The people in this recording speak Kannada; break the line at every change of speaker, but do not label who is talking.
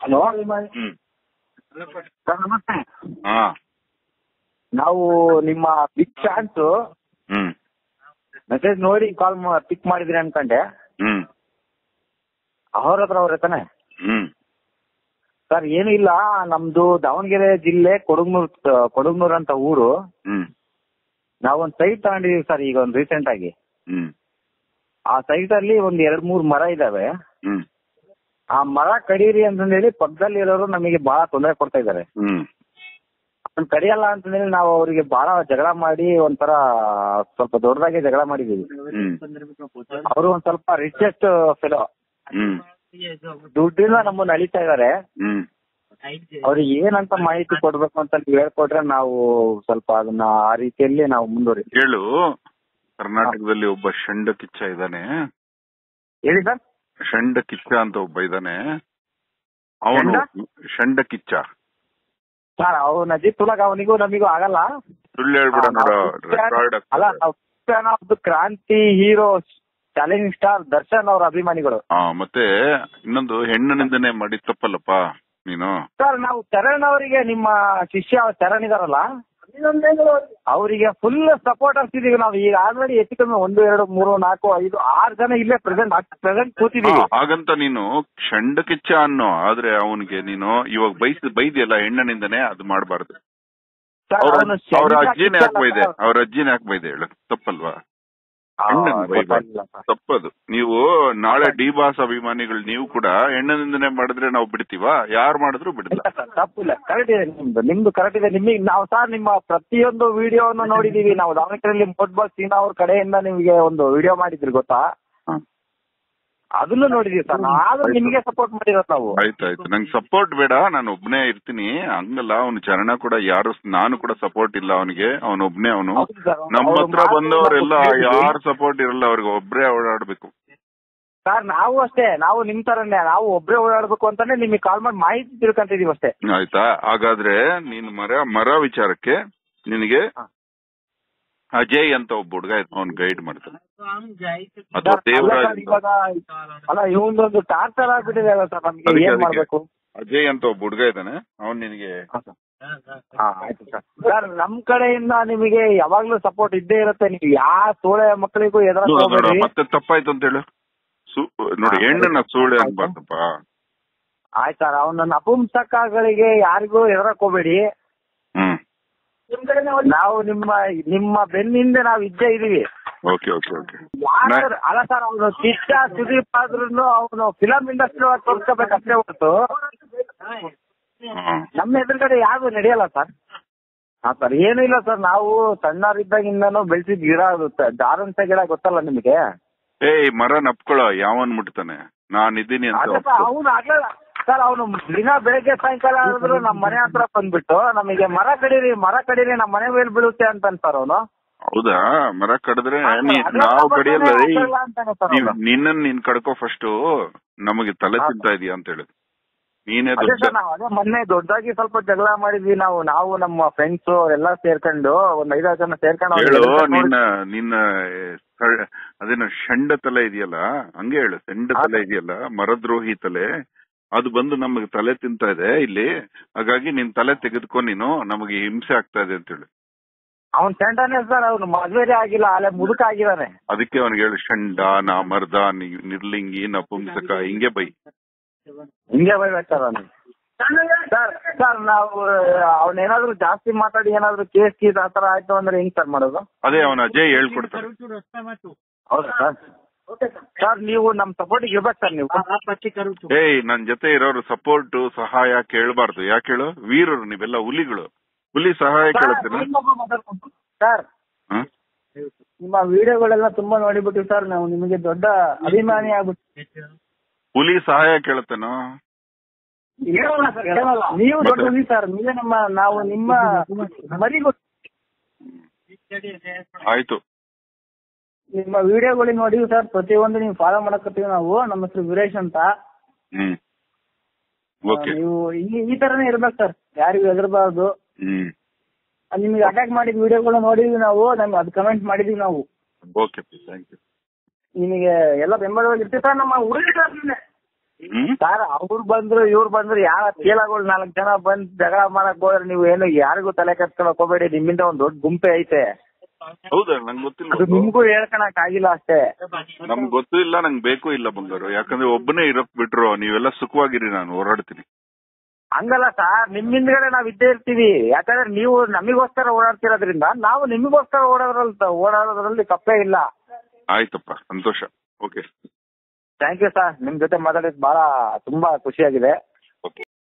ಹಲೋ
ಹ್ಮ್
ಸರ್ ನಮಸ್ತೆ
ಹಾ
ನಾವು ನಿಮ್ಮ ಬಿಗ್ ಚಾನ್ಸ್
ಹ್ಮ್
ಮೆಸೇಜ್ ನೋಡಿ ಕಾಲ್ ಪಿಕ್ ಮಾಡಿದ್ರಿ ಅನ್ಕೊಂಡೆ
ಹ್ಮ್
ಅವ್ರ ಹತ್ರ ಅವ್ರ ತಾನೆ
ಹ್ಮ್
ಸರ್ ಏನು ಇಲ್ಲ ನಮ್ದು ದಾವಣಗೆರೆ ಜಿಲ್ಲೆ ಕೊಡಗ್ನೂರ್ ಕೊಡಗ್ನೂರ್ ಅಂತ ಊರು
ಹ್ಮ್
ನಾವೊಂದ್ ಸೈಟ್ ತಗೊಂಡಿದೀವಿ ಸರ್ ಈಗ ಒಂದು ರೀಸೆಂಟ್ ಆಗಿ
ಹ್ಮ್
ಆ ಸೈಟ್ ಅಲ್ಲಿ ಒಂದ್ ಎರಡ್ ಮೂರ್ ಮರ ಇದಾವೆ
ಹ್ಮ್
ಆ ಮರ ಕಡೀರಿ ಅಂತಂದೇಳಿ ಪಕ್ಕದಲ್ಲಿ ಇರೋರು ನಮಗೆ ಬಹಳ ತೊಂದರೆ ಕೊಡ್ತಾ ಇದ್ದಾರೆ
ಹ್ಮ್
ಅದನ್ನ ಕಡಿಯಲ್ಲ ಅಂತಂದೇಳಿ ನಾವು ಅವರಿಗೆ ಬಹಳ ಜಗಳ ಮಾಡಿ ಒಂಥರ ಸ್ವಲ್ಪ ದೊಡ್ಡದಾಗಿ ಜಗಳ ಮಾಡಿದೀವಿ
ಹ್ಮ್
ಅವರು ಒಂದ್ ಸ್ವಲ್ಪ ರಿಚೆಸ್ಟ್ ಫೆಲೋ
ಹ್ಮ್
ದುಡ್ಡಿನ ನಮ್ಮನ್ನ ಅಳಿತಾ ಇದಾರೆ
ಹ್ಮ್
ಅವ್ರಿಗೆ ಏನಂತ ಮಾಹಿತಿ ಕೊಡ್ಬೇಕು ಅಂತ ನೀವು ಹೇಳ್ಕೊಟ್ರೆ ನಾವು ಸ್ವಲ್ಪ ಅದನ್ನ ಆ ರೀತಿಯಲ್ಲಿ ನಾವು ಮುಂದುವರಿ
ಕೇಳು ಕರ್ನಾಟಕದಲ್ಲಿ ಒಬ್ಬ ಷಂಡ ಕಿಚ್ಚ ಇದ್ದಾನೆ
ಹೇಳಿ ಸರ್
ಷಂಡ ಕಿಚ್ಚ ಅಂತ ಒಬ್ಬ ಇದ್ದಾನೆ ಅವನು ಷಂಡ ಕಿಚ್ಚ
ಸರ್ ಅವ್ನ ಅಜಿತ್ ತುಲಗ ಅವನಿಗೂ ನಮಿಗೂ ಆಗಲ್ಲ
ಸುಳ್ಳು ಹೇಳ್ಬಿಡ ನೋಡ ರೆಕಾರ್ಡ್
ಅಲ್ಲ ನಾವು fan of the Kranti hero challenging star Darshan ಅವ್ರ ಅಭಿಮಾನಿಗಳು
ಹಾ ಮತ್ತೆ ಇನ್ನೊಂದು ಹೆಣ್ಣು ನಿಂದನೆ ಮಾಡಿ ತಪ್ಪಲ್ಲಪ್ಪ ನೀನು
ಸರ್ ನಾವು ಚರಣ್ ಅವರಿಗೆ ನಿಮ್ಮ ಶಿಷ್ಯ ಚರಣ್ ಇದಾರಲ್ಲ ಅವರಿಗೆ ಫುಲ್ ಸಪೋರ್ಟರ್ಸ್ ಇದೀವಿ ನಾವು ಈಗ ಆಲ್ರೆಡಿ ಹೆಚ್ಚು ಕಮ್ಮಿ ಒಂದು ಎರಡು ಮೂರು ನಾಲ್ಕು ಐದು ಆರು ಜನ ಇಲ್ಲೇ ಪ್ರೆಸೆಂಟ್ ಪ್ರೆಸೆಂಟ್
ಹಾ,
ಕೂತಿದೀವಿ
ಹಾಗಂತ ನೀನು ಷಂಡ ಕಿಚ್ಚ ಅನ್ನೋ ಆದ್ರೆ ಅವನಿಗೆ ನೀನು ಇವಾಗ ಬೈಸ್ ಬೈದಿಯಲ್ಲ ಹೆಣ್ಣನಿಂದನೆ ಅದು ಮಾಡಬಾರ್ದು
ಸರ್,
ಅವ್ರ
ಅವ್ನು
ಅವ್ರ
ಶನಿವಾರ
ಅಜ್ಜಿನ ಯಾಕೆ ಬೈದೆ
ಕಿಚ್ಚಲ್ಲ
ಅವ್ರ ಅಜ್ಜಿನ ಯಾಕೆ ಬೈದೆ ಹೇಳು ತಪ್ಪಲ್ವಾ
ಆ,
ಹೆಣ್ಣನ್ ಬೈಬಾರ್ದು
ಗೊತ್ತಾಗ್ಲಿಲ್ಲ ಸರ್.
ತಪ್ಪದು ನೀವು ನಾಳೆ ಡಿ ಬಾಸ್ ಅಭಿಮಾನಿಗಳು ನೀವು ಕೂಡ ಹೆಣ್ಣನಿಂದನೆ ಮಾಡಿದ್ರೆ ನಾವು ಬಿಡ್ತೀವಾ ಯಾರು ಮಾಡಿದ್ರು ಬಿಡಲ್ಲ
ಇಲ್ಲ ಸರ್, ತಪ್ಪಿಲ್ಲ ಕರೆಕ್ಟ್ ಇದೆ ನಿಮ್ದು ನಿಮ್ದು ಕರೆಕ್ಟ್ ಇದೆ ನಿಮಗೆ ನಾವು ಸರ್ ನಿಮ್ಮ ಪ್ರತಿಯೊಂದು ವಿಡಿಯೋವನ್ನು ನೋಡಿದೀವಿ ನಾವು ದಾವಣಗೆರೆಯಲ್ಲಿ ಫುಟ್ಬಾಲ್ ಸೀನಾ ಅವ್ರ ಕಡೆಯಿಂದ ನಿಮಗೆ ಒಂದು ವಿಡಿಯೋ ಮಾಡಿದ್ರಿ ಗೊತ್ತಾ
ಹ.
ಅದನ್ನು ನೋಡಿದೀವಿ ಸರ್ ನಾವು ಆದ್ರೂ ನಿಮಗೆ ಸಪೋರ್ಟ್ ಮಾಡಿರೋದು ನಾವು
ಆಯ್ತಾಯ್ತು ನಂಗೆ ಸಪೋರ್ಟ್ ಬೇಡ ನಾನು ಒಬ್ನೇ ಇರ್ತೀನಿ ಹಂಗಲ್ಲ ಅವನು ಚರಣ ಕೂಡ ಯಾರು ನಾನು ಕೂಡ ಸಪೋರ್ಟ್ ಇಲ್ಲ ಅವನಿಗೆ ಅವನೊಬ್ನೇ ಅವನು
ಹೌದು ಸರ್,
ನಮ್ಮ
ಅವ್ರು
ಹತ್ರ
ಮಾತು
ಬಂದವರೆಲ್ಲ
ನಾವು ಕೇಳಿದ್ವಿ.
ಯಾರು ಸಪೋರ್ಟ್ ಇರಲ್ಲ ಅವ್ರಿಗೆ ಒಬ್ರೇ ಓಡಾಡ್ಬೇಕು
ಸರ್ ನಾವು ಅಷ್ಟೇ ನಾವು ನಿಮ್ ತರನೇ ನಾವು ಒಬ್ರೇ ಓಡಾಡ್ಬೇಕು ಅಂತಾನೆ ನಿಮಗೆ ಕಾಲ್ ಮಾಡಿ ಮಾಹಿತಿ ತಿಳ್ಕೊಂತಿದೀವಿ ಅಷ್ಟೇ
ಆಯ್ತಾ ಹಾಗಾದ್ರೆ ನೀನು ಮರ ಮರ ವಿಚಾರಕ್ಕೆ ನಿನಗೆ
ಹ.
ಅಜಯ್ ಅಂತ ಒಬ್ಬ ಹುಡುಗ ಅವ್ನ್ ಗೈಡ್ ಮಾಡ್ತಾನೆ ಅಥವಾ
ಸರ್, ಅಲ್ಲ
ದೇವರಾಜ್
ಸರ್, ಇವಾಗ ಅಲ್ಲ ಇವೊಂದೊಂದು ಟಾರ್ಚರ್ ಆಗ್ಬಿಟ್ಟಿದೆ ಅಲ್ಲ ಸರ್ ನಮ್ಗೆ
ಅದಕ್ಕೆ,
ಏನ್
ಅದಕ್ಕೆ.
ಮಾಡ್ಬೇಕು
ಅಜಯ್ ಅಂತ ಒಬ್ಬ ಹುಡುಗ ಇದ್ದಾನೆ ಅವ್ನ್ ನಿನಗೆ
ಹಾ, ಸರ್. ಹಾ, ಆಯ್ತು ಸರ್ ಸರ್ ನಮ್ ಕಡೆಯಿಂದ ನಿಮಗೆ ಯಾವಾಗ್ಲೂ ಸಪೋರ್ಟ್ ಇದ್ದೇ ಇರುತ್ತೆ ನೀವು ಯಾವ ಸೋಳೆ ಮಕ್ಕಳಿಗೂ ಎದುರ
ನೋಡು, ನೋಡು,
ಹೋಗ್ಬೇಡಿ
ಮತ್ತೆ ತಪ್ಪಾಯ್ತು ಅಂತ ಹೇಳು ಸು- ನೋಡಿ
ಹಾ,
ಹೆಣ್ಣನ್ನ ಸುಳ್ಳು
ಆಯ್ತು.
ಅನ್ಬಾರ್ದಪ್ಪ
ಆಯ್ತು ಸರ್ ಅವನ ನಪುಂಸಕಗಳಿಗೆ ಯಾರಿಗೂ ಎದುರಕ್ ಹೋಗ್ಬೇಡಿ
ಹ್ಮ್
ನಾವು ನಿಮ್ಮ ನಿಮ್ಮ ಬೆನ್ನಿಂದ ನಾವು ಇದ್ದೇ ಇದೀವಿ
ಓಕೆ ಓಕೆ ಓಕೆ
ಯಾರು ಅಲ್ಲ ಸರ್ ಅವನು ಕಿಚ್ಚ ಸುದೀಪ್ ಆದ್ರೂ ಅವನು ಫಿಲಂ ಇಂಡಸ್ಟ್ರಿ ಒಳಗೆ ತೋರ್ಸ್ಕೋಬೇಕು ಅಷ್ಟೇ ಹೊರತು ನಮ್ಮ ಎದುರುಗಡೆ ಯಾರು ನಡೆಯಲ್ಲ ಸರ್ ಹಾ ಸರ್ ಏನು ಇಲ್ಲ ಸರ್ ನಾವು ಸಣ್ಣವರಿದ್ದಾಗಿಂದನೂ ಬೆಳೆಸಿದ ಗಿಡ ಅದು ದಾರಂತ ಗಿಡ ಗೊತ್ತಲ್ಲ ನಿಮಗೆ
ಏಯ್ ಮರ ನಪ್ಕೊಳ್ಳೋ ಯಾವನ್ ಮುಟ್ತಾನೆ ನಾನ್ ಇದ್ದೀನಿ ಅಂತ
ಅದೇ ಸರ್ ಅವನು ಆಗಲ್ಲ ಸರ್ ಅವನು ದಿನ ಬೆಳಗ್ಗೆ ಸಾಯಂಕಾಲ ಆದ್ರೂ ನಮ್ಮ ಮನೆ ಹತ್ರ ಬಂದ್ಬಿಟ್ಟು ನಮಗೆ ಮರ ಕಡೀರಿ ಮರ ಕಡೀರಿ ನಮ್ಮ ಮನೆ ಮೇಲೆ ಬೀಳುತ್ತೆ ಅಂತಾನೆ ಸರ್ ಅವನು
ಹೌದಾ ಮರ ಕಡಿದ್ರೆ
ಹಾ,
ನೀ-
ಅದೇ
ನಾವು
ಬರ್ತಾನೆ,
ಕಡಿಯಲ್ಲ ಏಯ್,
ಆಗಲ್ಲ ಅಂತಾನೆ ಸರ್
ನೀವ್
ಅವ್ನು.
ನಿನ್ನನ್ ನೀನ್ ಕಡ್ಕೋ ಫಸ್ಟ್ ನಮಗೆ ತಲೆ
ಹಾ.
ತಿಂತಾ ಇದೀಯ ಅಂತ ಹೇಳಿ ನೀನೇ
ಅದೇ
ದೊಡ್ಡ
ಸರ್ ನಾವು ಅದೇ ಮೊನ್ನೆ ದೊಡ್ಡದಾಗಿ ಸ್ವಲ್ಪ ಜಗಳ ಮಾಡಿದ್ವಿ ನಾವು ನಾವು ನಮ್ಮ ಫ್ರೆಂಡ್ಸ್ ಅವರೆಲ್ಲ ಸೇರ್ಕೊಂಡು ಒಂದ್ ಐದಾರು ಜನ ಸೇರ್ಕೊಂಡು ಅವ್ನಿಗೆ
ಹೇಳು
ಎದುರ್ಕೊಂಡು
ನಿನ್ನ ನಿನ್ನ ಕ- ಅದೇನು ಷಂಡ ತಲೆ ಇದೆಯಲ್ಲ ಹಂಗೆ ಹೇಳು ಸೆಂಡ
ಹಾ.
ತಲೆ ಇದೆಯಲ್ಲ ಮರದ್ರೋಹಿ ತಲೆ ಅದು ಬಂದು ನಮಗೆ ತಲೆ ತಿಂತಾ ಇದೆ ಇಲ್ಲಿ ಹಾಗಾಗಿ ನಿನ್ ತಲೆ ತೆಗೆದುಕೊ ನೀನು ನಮಗೆ ಹಿಂಸೆ ಆಗ್ತಾ ಇದೆ ಅಂತ ಹೇಳಿ
ಅವ್ನ್ ಸೆಂಟನೇ ಸರ್ ಅವ್ನು ಮದ್ವೆನೇ ಆಗಿಲ್ಲ ಅಲ್ಲೇ ಮುದುಕ ಆಗಿದಾನೆ
ಅದಕ್ಕೆ ಅವನಿಗೆ ಹೇಳು ಷಂಡ ನಾ ಮರ್ದ ನಿ- ನಿರ್ಲಿಂಗಿ ನಪುಂಸಕ ಹಿಂಗೆ ಬೈ
ಹಿಂಗೆ ಬೈಬೇಕು ಸರ್ ಅವ್ನು ಸರ್ ಸರ್ ನಾವು ಅವ್ನೇನಾದ್ರೂ ಜಾಸ್ತಿ ಮಾತಾಡಿ ಏನಾದ್ರು ಕೇಸ್ ಗೀಸ್ ಆ ತರ ಆಯ್ತು ಅಂದ್ರೆ ಹೆಂಗ್ ಸರ್ ಮಾಡೋದು
ಅದೇ ಅವನ ಅಜಯ್ ಹೇಳ್ಕೊಡ್ತಾನೆ
ಹೌದಾ ಸರ್ ಸರ್ ನೀವು ನಮ್ ಸಪೋರ್ಟಿಗೆ ಇರ್ಬೇಕು ಸರ್ ನೀವು
ಏಯ್ ನನ್ ಜೊತೆ ಇರೋರು ಸಪೋರ್ಟ್ ಸಹಾಯ ಕೇಳಬಾರ್ದು ಯಾಕೆ ಹೇಳು ವೀರರು ನೀವೆಲ್ಲ ಹುಲಿಗಳು ಹುಲಿ ಸಹಾಯ ಕೇಳುತ್ತೇನೆ
ಸರ್ ನಿಮ್ಮ ವಿಡಿಯೋಗಳೆಲ್ಲ ತುಂಬಾ ನೋಡಿಬಿಟ್ಟು ಸರ್ ನಾವು ನಿಮಗೆ ದೊಡ್ಡ ಅಭಿಮಾನಿ ಆಗ್ಬಿಟ್ಟು
ಹುಲಿ ಸಹಾಯ ಕೇಳುತ್ತೇನೋ
ನೀವು ದೊಡ್ಡ ಹುಲಿ ಸರ್ ನೀವೇ ನಮ್ಮ ನಾವು ನಿಮ್ಮ ಮರಿಗೂ
ಆಯ್ತು
ನಿಮ್ಮ ವಿಡಿಯೋಗಳಿಗೆ ನೋಡಿವಿ ಸರ್ ಪ್ರತಿಯೊಂದು ನೀವು ಫಾಲೋ ಮಾಡಕತ್ತೀವಿ ನಾವು ನಮ್ಮ ಹೆಸರು ವೀರೇಶ್ ಅಂತ
ಹ್ಮ್ ಓಕೆ
ನೀವು ಈ- ಈ ತರನೇ ಇರ್ಬೇಕು ಸರ್ ಯಾರಿಗೂ ಹೆದರ್ಬಾರ್ದು
ಹ್ಮ್
ನಿಮಗೆ ಅಟ್ಯಾಕ್ ಮಾಡಿದ ವಿಡಿಯೋಗಳು ನೋಡಿದ್ವಿ ನಾವು ನಮ್ಗೆ ಅದು ಕಮೆಂಟ್ ಮಾಡಿದೀವಿ ನಾವು
ಓಕೆ ಥ್ಯಾಂಕ್ ಯು
ನಿಮಗೆ ಎಲ್ಲ ಬೆಂಬಲವಾಗಿರ್ತೀವಿ ಸರ್ ನಮ್ಮ ಹುಡುಗ
ಹ್ಮ್
ಸರ್ ಅವ್ರು ಬಂದ್ರು ಇವ್ರು ಬಂದ್ರು ಯಾರ ಚೀಲಗಳು ನಾಲ್ಕು ಜನ ಬಂದ್ ಜಗಳ ಮಾಡಕ್ ಹೋದ್ರೆ ನೀವು ಏನು ಯಾರಿಗೂ ತಲೆ ಕೆಡ್ಸ್ಕೊಳಕ್ ಹೋಗ್ಬೇಡಿ ನಿಮ್ಮಿಂದ ಒಂದ್ ದೊಡ್ಡ ಗುಂಪೆ ಐತೆ
ಹೌದಾ ನಂಗೆ ಗೊತ್ತಿಲ್ಲ
ಅದು
ಅದು.
ನಿಮ್ಗೂ ಹೇಳ್ಕೊಳಕ್ ಆಗಿಲ್ಲ ಅಷ್ಟೇ
ನಮ್ಗ್ ಗೊತ್ತೂ ಇಲ್ಲ ನಂಗೆ ಬೇಕು ಇಲ್ಲ ಬಂಗಾರು ಯಾಕಂದ್ರೆ ಒಬ್ಬನೇ ಇರಕ್ ಬಿಟ್ರು ನೀವೆಲ್ಲ ಸುಖವಾಗಿರಿ ನಾನು ಓಡಾಡ್ತೀನಿ
ಹಂಗಲ್ಲ ಸರ್ ನಿಮ್ ಹಿಂದ್ಗಡೆ ನಾವ್ ಇದ್ದೇ ಇರ್ತೀವಿ ಯಾಕಂದ್ರೆ ನೀವು ನಮಿಗೋಸ್ಕರ ಓಡಾಡ್ತಿರೋದ್ರಿಂದ ನಾವು ನಿಮಗೋಸ್ಕರ ಓಡೋದ್ರಲ್ಲಿ ಓಡಾಡೋದ್ರಲ್ಲಿ ತಪ್ಪೇ ಇಲ್ಲ
ಆಯ್ತಪ್ಪ ಸಂತೋಷ ಓಕೆ
ಥ್ಯಾಂಕ್ ಯು ಸರ್ ನಿಮ್ ಜೊತೆ ಮಾತಾಡಿದ್ ಬಹಳ ತುಂಬಾ ಖುಷಿಯಾಗಿದೆ